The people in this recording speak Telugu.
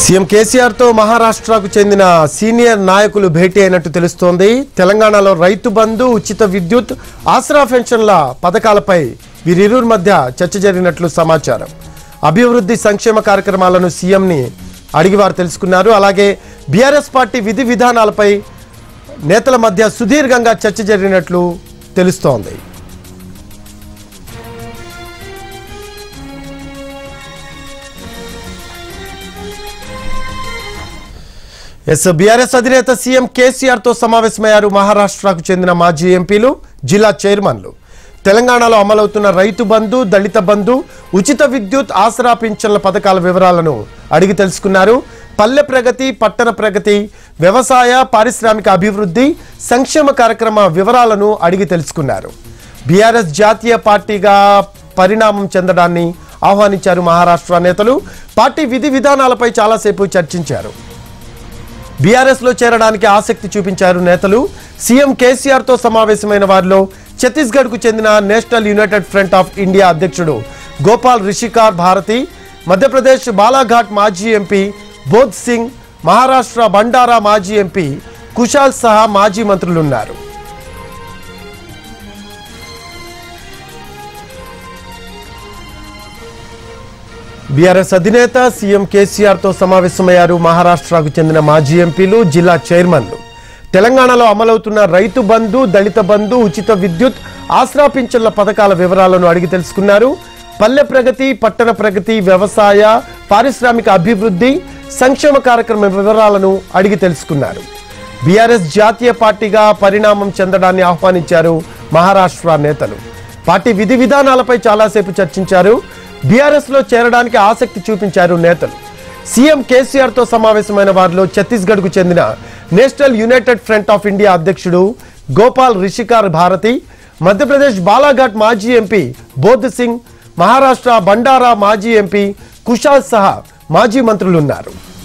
సీఎం కేసీఆర్ తో మహారాష్ట్రకు చెందిన సీనియర్ నాయకులు భేటీ అయినట్టు తెలుస్తోంది తెలంగాణలో రైతు బంధు ఉచిత విద్యుత్ ఆసరా పెన్షన్ల పథకాలపై వీరిరువురి మధ్య చర్చ జరిగినట్లు సమాచారం అభివృద్ధి సంక్షేమ కార్యక్రమాలను సీఎంని అడిగి వారు తెలుసుకున్నారు అలాగే బీఆర్ఎస్ పార్టీ విధి విధానాలపై నేతల మధ్య సుదీర్ఘంగా చర్చ జరిగినట్లు తెలుస్తోంది ఎస్ బీఆర్ఎస్ అధినేత సీఎం కేసీఆర్ తో సమావేశమయ్యారు మహారాష్ట్రకు చెందిన మాజీ ఎంపీలు జిల్లా చైర్మన్లు తెలంగాణలో అమలవుతున్న రైతు బంధు దళిత బంధు ఉచిత విద్యుత్ ఆసరా పింఛన్ల పథకాల వివరాలను అడిగి తెలుసుకున్నారు పల్లె ప్రగతి పట్టణ ప్రగతి వ్యవసాయ పారిశ్రామిక అభివృద్ధి సంక్షేమ కార్యక్రమ వివరాలను అడిగి తెలుసుకున్నారు బీఆర్ఎస్ జాతీయ పార్టీగా పరిణామం చెందడాన్ని ఆహ్వానించారు మహారాష్ట్ర నేతలు పార్టీ విధి విధానాలపై చాలాసేపు చర్చించారు బీఆర్ఎస్ లో చేరడానికి ఆసక్తి చూపించారు నేతలు సీఎం కేసీఆర్ తో సమావేశమైన వారిలో ఛత్తీస్గఢ్ కు చెందిన national united front of India అధ్యక్షుడు గోపాల్ రిషికార్ భారతి మధ్యప్రదేశ్ బాలాఘాట్ మాజీ ఎంపీ బోధ్ సింగ్ మహారాష్ట్ర బండారా మాజీ ఎంపీ కుశాల్ సహా మాజీ మంత్రులున్నారు బీఆర్ఎస్ అధినేత సీఎం కేసీఆర్ తో సమావేశమయ్యారు మహారాష్ట్రకు చెందిన మాజీ ఎంపీలు జిల్లా చైర్మన్లు తెలంగాణలో అమలవుతున్న రైతు బంధు దళిత బంధు ఉచిత విద్యుత్ ఆసరా పింఛన్ల పథకాల వివరాలను అడిగి తెలుసుకున్నారు పల్లె ప్రగతి పట్టణ ప్రగతి వ్యవసాయ పారిశ్రామిక అభివృద్ధి సంక్షేమ కార్యక్రమ వివరాలను అడిగి తెలుసుకున్నారు బీఆర్ఎస్ జాతీయ పార్టీగా పరిణామం చెందడాన్ని ఆహ్వానించారు మహారాష్ట్ర నేతలు పార్టీ విధి విధానాలపై చాలాసేపు చర్చించారు బీఆర్ఎస్ లో చేరడానికి ఆసక్తి చూపించారు నేతలు సీఎం కేసీఆర్ తో సమావేశమైన వారిలో ఛత్తీస్గఢ్ కు చెందిన national united front of India అధ్యక్షుడు గోపాల్ రిషికార్ భారతి మధ్యప్రదేశ్ బాలాఘాట్ మాజీ ఎంపీ బోధ్ సింగ్ మహారాష్ట్ర బండారా మాజీ ఎంపీ కుషాల్ సహా మాజీ మంత్రులున్నారు